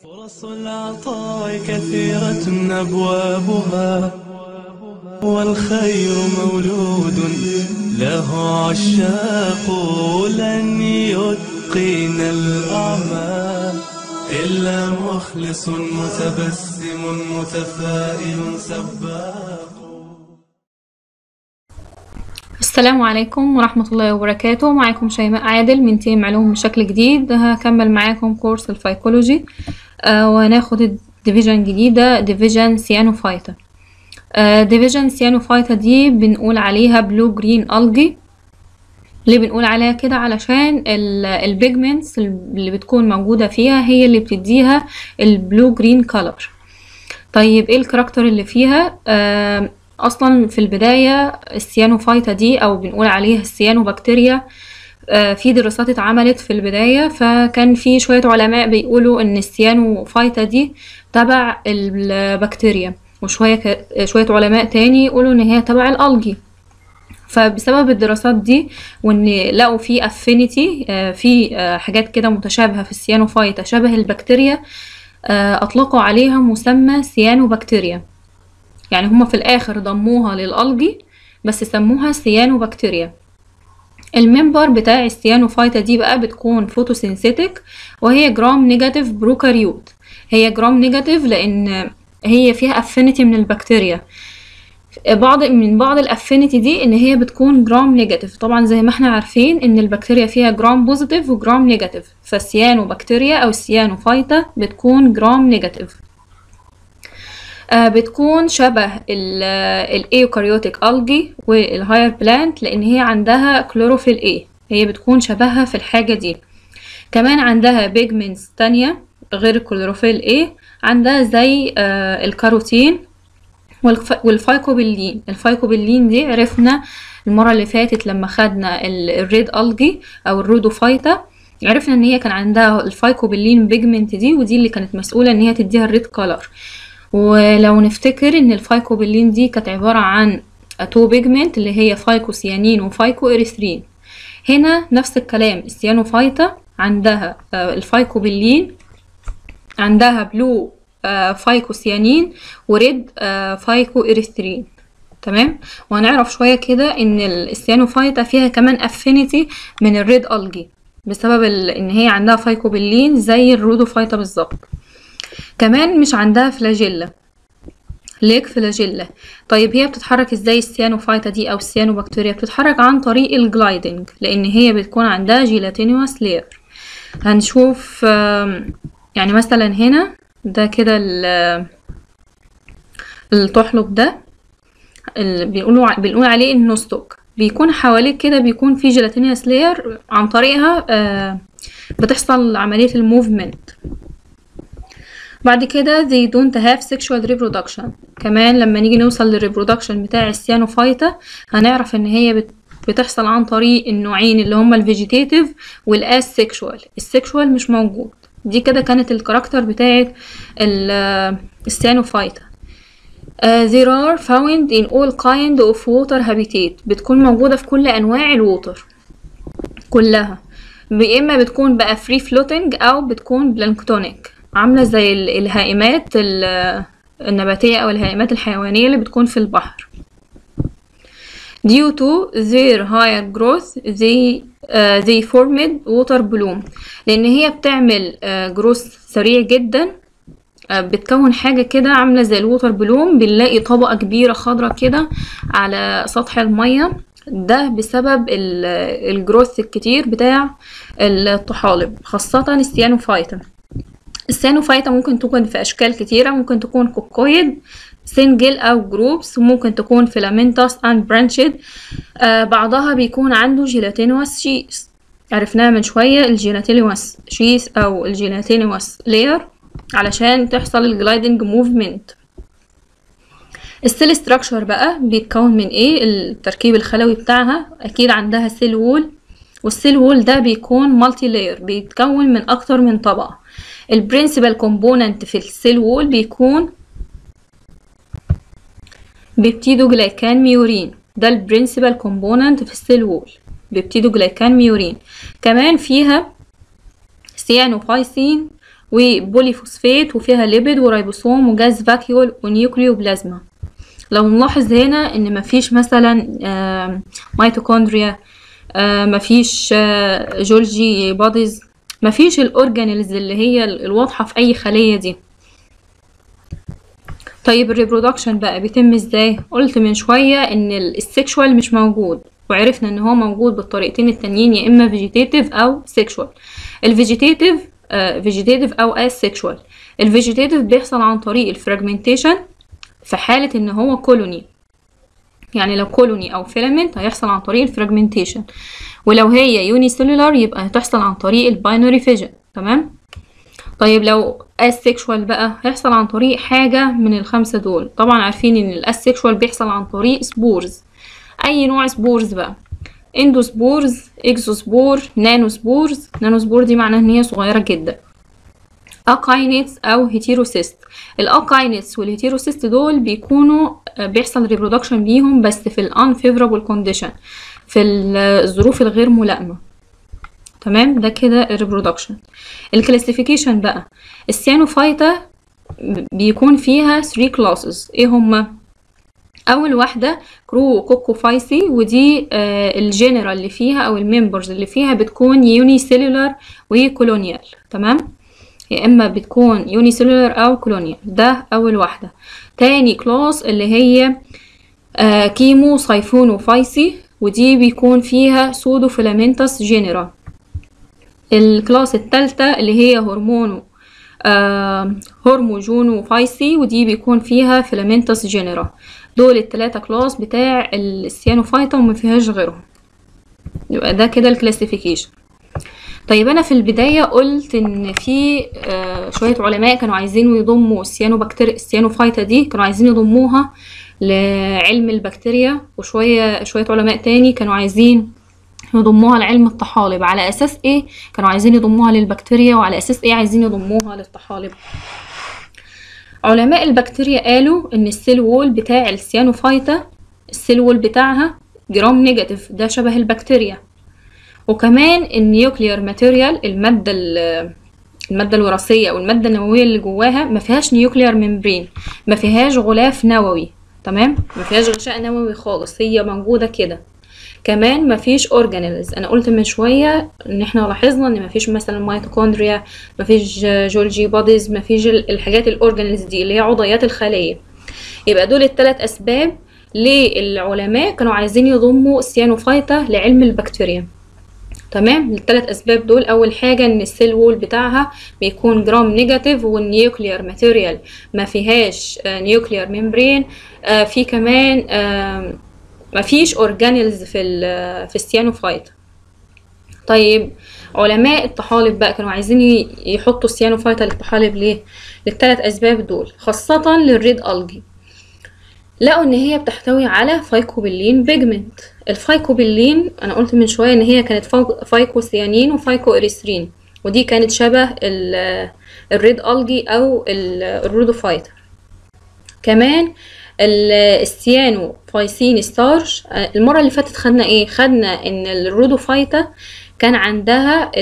فرص العطاء كثيرة أبوابها والخير مولود له عشاق لن يتقن الأعمال إلا مخلص متبسم متفائل سباق السلام عليكم ورحمة الله وبركاته معاكم شيماء عادل من تيم علوم بشكل جديد هكمل معاكم كورس الفايكولوجي آه وهناخد ديفيجن جديدة ديفيجن سيانوفايتا آه ديفيجن سيانوفايتا دي بنقول عليها بلو جرين ألجي ليه بنقول عليها كده علشان البيجمنتس اللي بتكون موجودة فيها هي اللي بتديها البلو جرين كولر طيب ايه الكاركتر اللي فيها آه اصلا في البداية السيانوفايتا دي او بنقول عليها السيانوبكتيريا آه في دراسات اتعملت في البداية فكان في شوية علماء بيقولوا ان السيانوفايتا دي تبع البكتيريا وشوية ك... شوية علماء تاني يقولوا ان هي تبع الالجي فبسبب الدراسات دي وان لقوا في افينيتي آه في آه حاجات كده متشابهة في السيانوفايتا شبه البكتيريا اطلقوا عليها مسمى سيانوبكتيريا يعني هما في الاخر ضموها للالجي بس سموها سيانوبكتيريا الممبر بتاع السيانوفايتا دي بقى بتكون فوتوسينثيتك وهي جرام نيجاتيف بروكاريوت هي جرام نيجاتيف لان هي فيها افينيتي من البكتيريا بعض من بعض الافينيتي دي ان هي بتكون جرام نيجاتيف طبعا زي ما احنا عارفين ان البكتيريا فيها جرام بوزيتيف وجرام نيجاتيف فالسيانوبكتيريا او السيانوفايتا بتكون جرام نيجاتيف بتكون شبه الايوكاريوتيك الجي والهاير بلانت لان هي عندها كلوروفيل اي هي بتكون شبهها في الحاجة دي كمان عندها بيجمنتس تانية غير الكلوروفيل اي عندها زي الكاروتين والفايكوبيلين الفايكوبيلين دي عرفنا المرة اللي فاتت لما خدنا الريد الجي او الرودوفايتا عرفنا ان هي كان عندها الفايكوبيلين بيجمنت دي ودي اللي كانت مسؤولة ان هي تديها الريد كولر ولو نفتكر ان الفايكوبيلين دي كانت عبارة عن تو بيجمنت اللي هي فايكوسيانين وفايكو اريثرين هنا نفس الكلام السيانوفايتا عندها الفايكوبيلين عندها بلو فايكوسيانين وريد فايكو اريثرين تمام وهنعرف شوية كده ان السيانوفايتا فيها كمان افينيتي من الريد الجي بسبب ان هي عندها فايكوبيلين زي الرودوفايتا بالظبط كمان مش عندها فلاجيلا ليك فلاجيلا طيب هي بتتحرك ازاي السيانوفايتا دي او السيانوبكتيريا بتتحرك عن طريق الجلايدنج لان هي بتكون عندها جيلاتينيوس لير هنشوف يعني مثلا هنا ده كده الطحلب ده بيقولوا بنقول عليه النوستوك بيكون حواليه كده بيكون في جيلاتينيوس لير عن طريقها بتحصل عملية الموفمنت بعد كده they don't have sexual reproduction كمان لما نيجي نوصل للريبرودكشن بتاع السيانوفايتا هنعرف ان هي بتحصل عن طريق النوعين اللي هما الفيجيتيتيف والاس سيكشوال السيكشوال مش موجود دي كده كانت الكاركتر بتاعت السيانوفايتا Uh, there are found in all kind of water habitat بتكون موجودة في كل أنواع الووتر كلها يا إما بتكون بقى free floating أو بتكون بلانكتونيك عاملة زي الهائمات النباتية أو الهائمات الحيوانية اللي بتكون في البحر due to their higher growth they uh, they formed water bloom لأن هي بتعمل uh, growth سريع جدا uh, بتكون حاجة كده عاملة زي الووتر بلوم بنلاقي طبقة كبيرة خضرة كده على سطح المية ده بسبب الجروث الكتير بتاع الطحالب خاصة السيانوفايتا السيانوفايتا ممكن تكون في أشكال كتيرة ممكن تكون كوكويد سنجل أو جروبس وممكن تكون فيلامنتوس أند برانشد آه بعضها بيكون عنده جيلاتينوس شيس عرفناها من شوية الجيلاتينوس شيس أو الجيلاتينوس لير علشان تحصل الجلايدنج موفمنت السيل ستراكشر بقى بيتكون من ايه التركيب الخلوي بتاعها اكيد عندها سيل وول والسيل وول ده بيكون مالتي لاير بيتكون من اكتر من طبقه البرنسبل كومبوننت في السيل وول بيكون بيبتيدو جلايكان ميورين ده البرنسبل كومبوننت في السيل وول بيبتيدو جلايكان ميورين كمان فيها سيانوفايسين وبوليفوسفات وفيها ليبيد ورايبوسوم وجاز فاكيول ونيوكليوبلازما لو نلاحظ هنا ان مفيش مثلا آه، ميتوكوندريا آه، مفيش آه، جولجي بوديز مفيش الاورجانيلز اللي هي الواضحة في اي خلية دي طيب الريبرودكشن بقى بيتم ازاي قلت من شوية ان السكشوال مش موجود وعرفنا ان هو موجود بالطريقتين التانيين يا اما فيجيتيتيف او سيكشوال الفيجيتيتيف فيجيتيتيف او اسexual الفيجيتيتيف بيحصل عن طريق الفراجمنتيشن في حالة ان هو كولوني يعني لو كولوني او فيلامنت هيحصل عن طريق الفراجمنتيشن ولو هي يوني سيلولار يبقى هتحصل عن طريق الباينري فيجن تمام طيب لو asexual بقى هيحصل عن طريق حاجة من الخمسة دول طبعا عارفين ان الاسexual بيحصل عن طريق سبورز اي نوع سبورز بقى اندوسبورز اكزوسبور نانوسبورز نانوسبور دي معناها ان هي صغيرة جدا اكاينيتس او هيتيروسيست الاكاينيتس والهيتيروسيست دول بيكونوا بيحصل ريبرودكشن ليهم بس في الانفيفرابل كونديشن في الظروف الغير ملائمة تمام ده كده الريبرودكشن الكلاسيفيكيشن بقى السيانوفايتا بيكون فيها 3 كلاسز ايه هما اول واحده كرو كوكو فايسي ودي آه الجنرال اللي فيها او الممبرز اللي فيها بتكون يوني سيلولار وكولونيال تمام يا اما بتكون يوني سيلولار او كولونيال ده اول واحده تاني كلاس اللي هي آه كيمو سايفونو فايسي ودي بيكون فيها سودو فيلامنتس جينيرا الكلاس التالتة اللي هي هرمونو آه هرموجونو فايسي ودي بيكون فيها فيلامنتس جينيرا دول التلاتة كلاس بتاع السيانوفايتا وما فيهاش غيرهم يبقى ده كده الكلاسيفيكيشن طيب انا في البداية قلت ان في آه شوية علماء كانوا عايزين يضموا السيانوبكتيريا السيانوفايتا دي كانوا عايزين يضموها لعلم البكتيريا وشوية شوية علماء تاني كانوا عايزين يضموها لعلم الطحالب على اساس ايه كانوا عايزين يضموها للبكتيريا وعلى اساس ايه عايزين يضموها للطحالب علماء البكتيريا قالوا ان السيل وول بتاع السيانوفايتا السيل وول بتاعها جرام نيجاتيف ده شبه البكتيريا وكمان النيوكليير ماتيريال المادة المادة الوراثية أو المادة النووية اللي جواها ما فيهاش نيوكليير ممبرين ما فيهاش غلاف نووي تمام ما فيهاش غشاء نووي خالص هي موجودة كده كمان مفيش اورجانيلز انا قلت من شويه ان احنا لاحظنا ان مفيش مثلا ميتوكوندريا مفيش جولجي بوديز مفيش الحاجات الاورجانيلز دي اللي هي عضيات الخليه يبقى دول الثلاث اسباب ليه العلماء كانوا عايزين يضموا السيانوفايتا لعلم البكتيريا تمام الثلاث اسباب دول اول حاجه ان السيل وول بتاعها بيكون جرام نيجاتيف والنيوكليير ماتيريال ما فيهاش نيوكليير ممبرين آه في كمان آه مفيش اورجانيلز في ال في السيانوفايت طيب علماء الطحالب بقى كانوا عايزين يحطوا السيانوفايتا للطحالب ليه للثلاث اسباب دول خاصه للريد الجي لقوا ان هي بتحتوي على فايكوبيلين بيجمنت الفايكوبيلين انا قلت من شويه ان هي كانت فايكوسيانين وفايكو اريثرين ودي كانت شبه الريد الجي او الرودوفايت كمان السيانو فايسين ستارش المرة اللي فاتت خدنا ايه خدنا ان الرودوفايتا كان عندها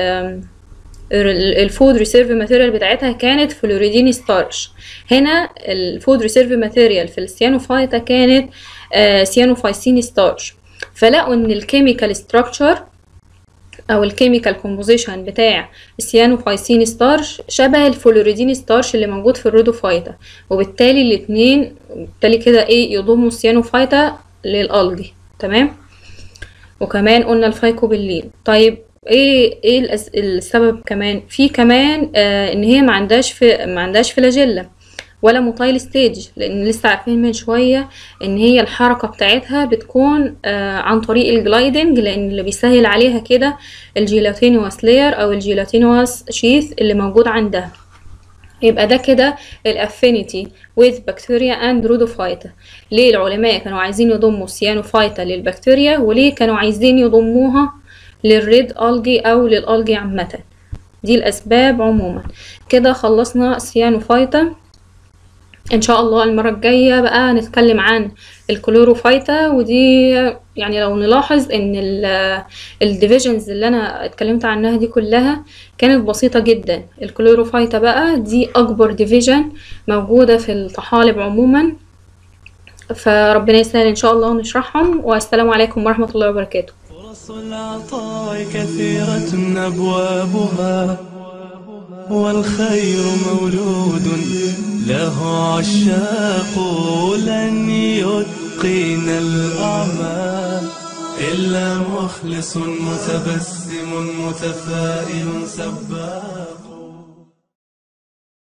الفود ريسيرف ماتيريال بتاعتها كانت فلوريدين ستارش هنا الفود ريسيرف ماتيريال في السيانوفايتا كانت سيانوفايسين ستارش فلقوا ان الكيميكال ستراكشر او الكيميكال كومبوزيشن بتاع السيانوفايسين ستارش شبه الفلوريدين ستارش اللي موجود في الرودوفايتا وبالتالي الاتنين بالتالي كده ايه يضموا السيانوفايتا للالجي تمام وكمان قلنا الفايكوبيلين طيب ايه ايه الأس... السبب كمان في كمان آه ان هي ما عندهاش في ما عندهاش فلاجيلا ولا موتايل ستيج لان لسه عارفين من شويه ان هي الحركه بتاعتها بتكون آه عن طريق الجلايدنج لان اللي بيسهل عليها كده الجيلاتينوس لاير او الجيلاتينوس شيث اللي موجود عندها يبقى ده كده الافينيتي with bacteria and rhodophyta ليه العلماء كانوا عايزين يضموا سيانوفايتا للبكتيريا وليه كانوا عايزين يضموها للريد الجي او للالجي عامه دي الاسباب عموما كده خلصنا سيانوفايتا ان شاء الله المرة الجاية بقى نتكلم عن الكلوروفايتا ودي يعني لو نلاحظ ان الديفيجنز اللي انا اتكلمت عنها دي كلها كانت بسيطة جدا الكلوروفايتا بقى دي اكبر ديفيجن موجودة في الطحالب عموما فربنا يسهل ان شاء الله نشرحهم والسلام عليكم ورحمة الله وبركاته فرص العطاء كثيرة أبوابها والخير مولود له عشاق لن يتقن الأعمال إلا مخلص متبسم متفائل سباق